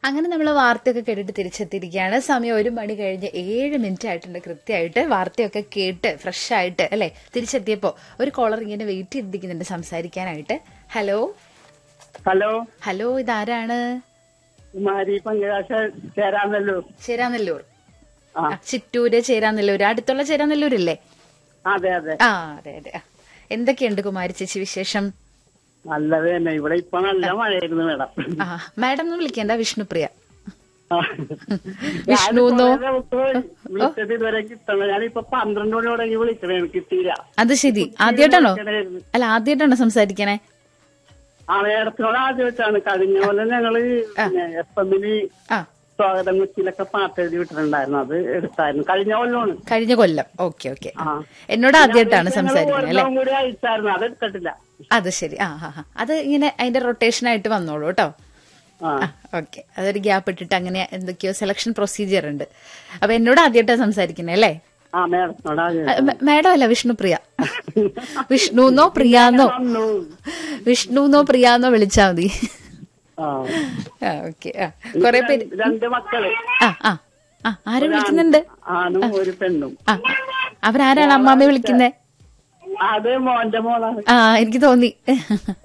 അങ്ങനെ നമ്മൾ വാർത്തയൊക്കെ കേട്ടിട്ട് തിരിച്ചെത്തിയിരിക്കുകയാണ് സമയം ഒരു മണി കഴിഞ്ഞ് ഏഴ് മിനിറ്റ് ആയിട്ടുണ്ട് കൃത്യമായിട്ട് വാർത്തയൊക്കെ കേട്ട് ഫ്രഷ് ആയിട്ട് അല്ലെ തിരിച്ചെത്തിയപ്പോ ഒരു കോളർ ഇങ്ങനെ വെയിറ്റ് ചെയ്തിരിക്കുന്നുണ്ട് സംസാരിക്കാനായിട്ട് ഹലോ ഹലോ ഹലോ ഇതാരാണ് കുമാരി പങ്കജാശ ചേരാന്നല്ലോ ചേരാനെല്ലൂർ ആ ആ, ചിറ്റൂര് ചേരാനെല്ലൂർ അടുത്തുള്ള ചേരാനെല്ലൂരില്ലേ അതെ അതെ ആ അതെ അതെ ആ. എന്തൊക്കെയുണ്ട് കുമാരി ചേച്ചി വിശേഷം നല്ലത് തന്നെ ഇവിടെ ഇപ്പൊ നല്ല മഴയായിരുന്നു മേഡം ആ മാഡം ഒന്ന് വിളിക്കേണ്ട വിഷ്ണുപ്രിയ ആ. വിഷ്ണുന്നോ? ഞാൻ കുറേ ദിവസം വിളിച്ചിട്ട് ഇതുവരെ കിട്ടണം ഞാനിപ്പൊ പന്ത്രണ്ട് മണി തുടങ്ങി വിളിക്കണേ എനിക്ക് കിട്ടിയില്ല അത് ശരി ആദ്യമായിട്ടാണോ വിളിക്കണായിരുന്നു. അല്ല ആദ്യമായിട്ടാണോ സംസാരിക്കണേ ആ മേഡത്തിനോട് ആദ്യം വെച്ചാണ് കഴിഞ്ഞ പോലെ ഞങ്ങള് എഫ് എമ്മിന് ആ സ്വാഗതം കൊച്ചിയിലൊക്കെ പാട്ട് എഴുതി വിട്ടിട്ടുണ്ടായിരുന്നു അത് എടുത്തായിരുന്നു കഴിഞ്ഞ കൊല്ലമാണ് കഴിഞ്ഞ കൊല്ലം ഓക്കെ ഓക്കെ ആ. എന്നോട് ആദ്യമായിട്ടാണ് ഞങ്ങള് സംസാരിക്കുന്നത് അല്ലെ ഒരെണ്ണം കൂടി അയച്ചായിരുന്നു അത് എടുത്തിട്ടില്ല അത് ശരി ആ ആ ആ. അത് ഇങ്ങനെ അതിന്റെ റൊട്ടേഷൻ ആയിട്ട് വന്നോളൂ കേട്ടോ ആ ഓക്കെ അതൊരു ഗ്യാപ്പ് ഇട്ടിട്ട് അങ്ങനെ എന്തൊക്കെയോ സെലക്ഷൻ പ്രൊസീജിയർ ഉണ്ട് അപ്പൊ എന്നോട് ആദ്യമായിട്ടാണ് സംസാരിക്കുന്നത് അല്ലേ ആ മേഡത്തിനോട് ആദ്യം ആ, മ- മാഡം അല്ല വിഷ്ണുപ്രിയ വിഷ്ണുന്നോ പ്രിയാന്നോ വന്നു വിഷ്ണുന്നോ പ്രിയാന്നോ വിളിച്ചാ മതി ആ ആ ഓക്കെ ആ കൊറേ പേര് രണ്ട് മക്കള് ആ ആ ആ ആരും വിളിക്കുന്നുണ്ട് ആണും ഒരു പെണ്ണും ആ അവരാരാണ് അമ്മാമ്മയെ വിളിക്കുന്നേ അത് മോന്റെ മോളാണ് ആ എനിക്ക് തോന്നി